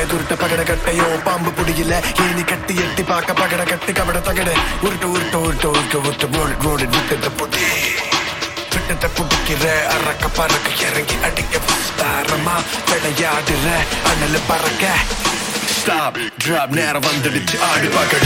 துருட்ட பகட கட்டையோ பாம்பு புடியில ஏனி கட்டி எட்டி பார்க்க பகட கட்டி கபட தகட உருட்டு உருட்டு உருட்டு உருட்டு உருட்டு ரோடு ரோடு விட்டு புடி விட்டத்தை புடிக்கிற அறக்க பறக்க இறங்கி அடிக்க விஸ்தாரமா விளையாடுற அனல் பறக்க ஸ்டாப் டிராப் நேரம் வந்துடுச்சு ஆடி பகட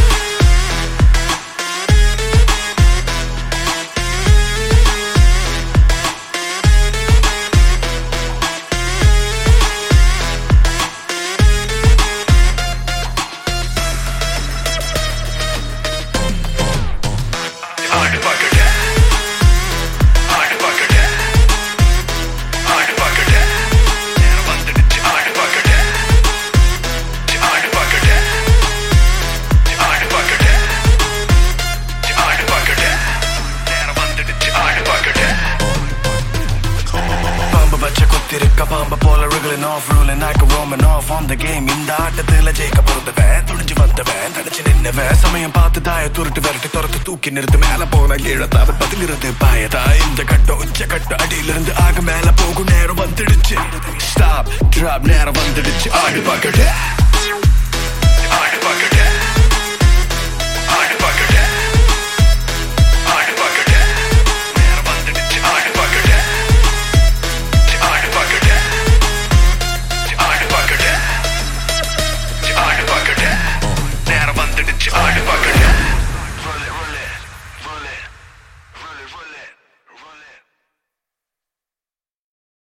ஆடு பகட ஆடு பகட ஆடு பகட நேரம் வந்துடுச்சு ஆடு பகட ஆடு பகட ஆடு பகட ஆடு பகட நேரம் வந்துடுச்சு ஆடு பகட பாம்பு பச்சை குத்திருக்க பாம்பு போல ரிகலின் ஆஃப் ரூலின் ஆக்க ரோமன் ஆஃப் ஆன் த கேம் இந்த ஆட்டத்துல ஜெயிக்க பொறுத்தவன் துணிஞ்சு வந்தவன் தடிச்சு நின்னவன் சமயம் பார்த்து தாய துருட்டு விரட்டி துரத்து தூக்கி நிறுத்து மேல போன கீழே தவ பதிலிருந்து பாயதா இந்த கட்டம் உச்ச கட்டம் அடியிலிருந்து ஆக மேல போகும் நேரம் வந்துடுச்சு ஸ்டாப் டிராப் நேரம் வந்துடுச்சு ஆடு பகடு ஆடு பகடு